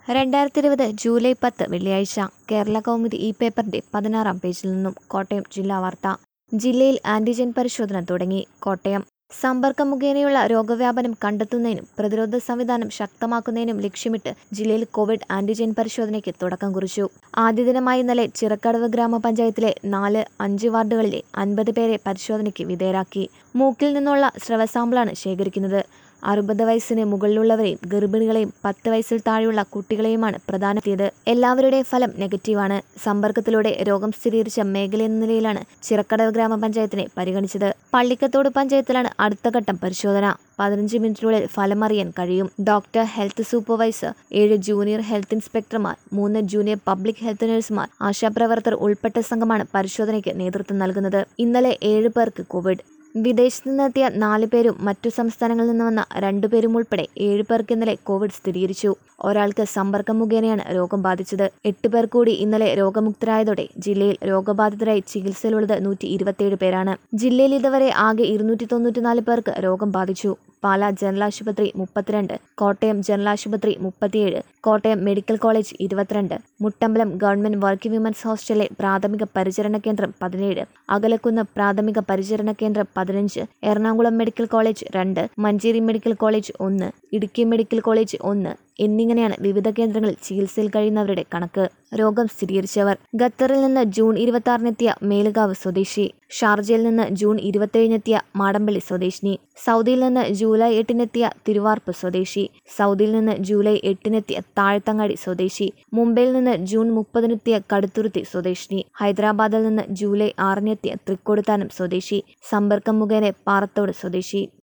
രണ്ടായിരത്തി ഇരുപത് ജൂലൈ പത്ത് വെള്ളിയാഴ്ച കേരള കൗമുദി ഈ പേപ്പറിന്റെ പതിനാറാം പേജിൽ നിന്നും കോട്ടയം ജില്ലാ വാർത്ത ജില്ലയിൽ ആന്റിജൻ പരിശോധന തുടങ്ങി കോട്ടയം സമ്പർക്കം മുഖേനയുള്ള രോഗവ്യാപനം കണ്ടെത്തുന്നതിനും പ്രതിരോധ സംവിധാനം ശക്തമാക്കുന്നതിനും ലക്ഷ്യമിട്ട് ജില്ലയിൽ കോവിഡ് ആന്റിജൻ പരിശോധനയ്ക്ക് തുടക്കം കുറിച്ചു ആദ്യ ദിനമായി ഇന്നലെ ചിറക്കടവ് ഗ്രാമപഞ്ചായത്തിലെ നാല് അഞ്ച് വാർഡുകളിലെ അൻപത് പേരെ പരിശോധനയ്ക്ക് വിധേയരാക്കി മൂക്കിൽ നിന്നുള്ള സ്രവസാമ്പിളാണ് ശേഖരിക്കുന്നത് അറുപത് വയസ്സിന് മുകളിലുള്ളവരെയും ഗർഭിണികളെയും പത്ത് വയസ്സിൽ താഴെയുള്ള കുട്ടികളെയുമാണ് പ്രധാനത്തിയത് എല്ലാവരുടെയും ഫലം നെഗറ്റീവാണ് സമ്പർക്കത്തിലൂടെ രോഗം സ്ഥിരീകരിച്ച മേഖല എന്ന നിലയിലാണ് ചിറക്കടവ് ഗ്രാമപഞ്ചായത്തിനെ പരിഗണിച്ചത് പള്ളിക്കത്തോട് പഞ്ചായത്തിലാണ് അടുത്ത ഘട്ടം പരിശോധന പതിനഞ്ച് മിനിറ്റിനുള്ളിൽ ഫലം അറിയാൻ കഴിയും ഡോക്ടർ ഹെൽത്ത് സൂപ്പർവൈസർ ഏഴ് ജൂനിയർ ഹെൽത്ത് ഇൻസ്പെക്ടർമാർ മൂന്ന് ജൂനിയർ പബ്ലിക് ഹെൽത്ത് നഴ്സുമാർ ആശാപ്രവർത്തകർ ഉൾപ്പെട്ട സംഘമാണ് പരിശോധനയ്ക്ക് നേതൃത്വം നൽകുന്നത് ഇന്നലെ ഏഴ് പേർക്ക് കോവിഡ് വിദേശത്ത് നിന്നെത്തിയ നാല് പേരും മറ്റു സംസ്ഥാനങ്ങളിൽ നിന്ന് വന്ന രണ്ടുപേരും ഉൾപ്പെടെ ഏഴ് പേർക്ക് ഇന്നലെ കോവിഡ് സ്ഥിരീകരിച്ചു ഒരാൾക്ക് സമ്പർക്കം മുഖേനയാണ് രോഗം ബാധിച്ചത് എട്ട് പേർ കൂടി ഇന്നലെ രോഗമുക്തരായതോടെ ജില്ലയിൽ രോഗബാധിതരായി ചികിത്സയിലുള്ളത് നൂറ്റി ഇരുപത്തിയേഴ് പേരാണ് ജില്ലയിൽ ഇതുവരെ ആകെ ഇരുന്നൂറ്റി തൊണ്ണൂറ്റിനാല് പേർക്ക് രോഗം ബാധിച്ചു പാലാ ജനറൽ ആശുപത്രി മുപ്പത്തിരണ്ട് കോട്ടയം ജനറൽ ആശുപത്രി മുപ്പത്തിയേഴ് കോട്ടയം മെഡിക്കൽ കോളേജ് ഇരുപത്തിരണ്ട് മുട്ടമ്പലം ഗവൺമെന്റ് വർക്കിംഗ് വിമൻസ് ഹോസ്റ്റലിലെ പ്രാഥമിക പരിചരണ കേന്ദ്രം പതിനേഴ് അകലക്കുന്ന് പ്രാഥമിക പരിചരണ കേന്ദ്രം പതിനഞ്ച് എറണാകുളം മെഡിക്കൽ കോളേജ് രണ്ട് മഞ്ചേരി മെഡിക്കൽ കോളേജ് ഒന്ന് ഇടുക്കി മെഡിക്കൽ കോളേജ് ഒന്ന് എന്നിങ്ങനെയാണ് വിവിധ കേന്ദ്രങ്ങളിൽ ചികിത്സയിൽ കഴിയുന്നവരുടെ കണക്ക് രോഗം സ്ഥിരീകരിച്ചവർ ഖത്തറിൽ നിന്ന് ജൂൺ ഇരുപത്തി ആറിനെത്തിയ മേലുകാവ് സ്വദേശി ഷാർജയിൽ നിന്ന് ജൂൺ ഇരുപത്തിയേഴിനെത്തിയ മാടമ്പള്ളി സ്വദേശിനി സൗദിയിൽ നിന്ന് ജൂലൈ എട്ടിനെത്തിയ തിരുവാർപ്പ് സ്വദേശി സൗദിയിൽ നിന്ന് ജൂലൈ എട്ടിനെത്തിയ താഴ്ത്തങ്ങാടി സ്വദേശി മുംബൈയിൽ നിന്ന് ജൂൺ മുപ്പതിനെത്തിയ കടുത്തുരുത്തി സ്വദേശിനി ഹൈദരാബാദിൽ നിന്ന് ജൂലൈ ആറിനെത്തിയ തൃക്കൊടുത്താനം സ്വദേശി സമ്പർക്കം മുഖേന പാറത്തോട് സ്വദേശി